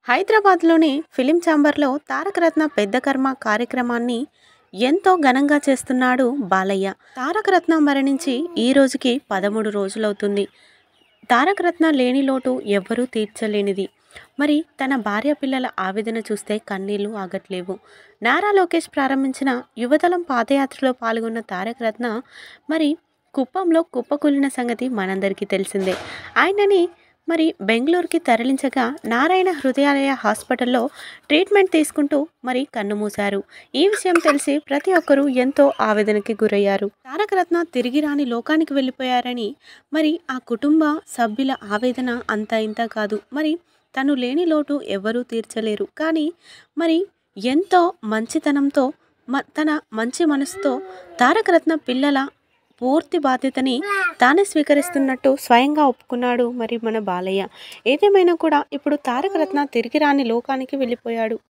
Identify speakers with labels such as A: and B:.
A: హైదరాబాద్లోని ఫిలిం ఛాంబర్లో తారకరత్న పెద్ద కర్మ కార్యక్రమాన్ని ఎంతో ఘనంగా చేస్తున్నాడు బాలయ్య తారకరత్న మరణించి ఈ రోజుకి పదమూడు రోజులవుతుంది తారకరత్న లేని లోటు ఎవ్వరూ తీర్చలేనిది మరి తన భార్య పిల్లల ఆవేదన చూస్తే కన్నీళ్లు ఆగట్లేవు నారా లోకేష్ ప్రారంభించిన యువతలం పాదయాత్రలో పాల్గొన్న తారకరత్న మరి కుప్పంలో కుప్పకూలిన సంగతి మనందరికీ తెలిసిందే ఆయనని మరి బెంగళూరుకి తరలించగా నారాయణ హృదయాలయ హాస్పిటల్లో ట్రీట్మెంట్ తీసుకుంటూ మరి కన్నుమూశారు ఈ విషయం తెలిసి ప్రతి ఒక్కరూ ఎంతో ఆవేదనకి గురయ్యారు తారకరత్న తిరిగి రాని లోకానికి వెళ్ళిపోయారని మరి ఆ కుటుంబ సభ్యుల ఆవేదన అంత ఇంత కాదు మరి తను లేని లోటు ఎవరూ తీర్చలేరు కానీ మరి ఎంతో మంచితనంతో మ తన మంచి మనసుతో తారకరత్న పిల్లల పూర్తి బాధ్యతని తానే స్వీకరిస్తున్నట్టు స్వయంగా ఒప్పుకున్నాడు మరి మన బాలయ్య ఏదేమైనా కూడా ఇప్పుడు తారకరత్న తిరిగి రాని లోకానికి వెళ్ళిపోయాడు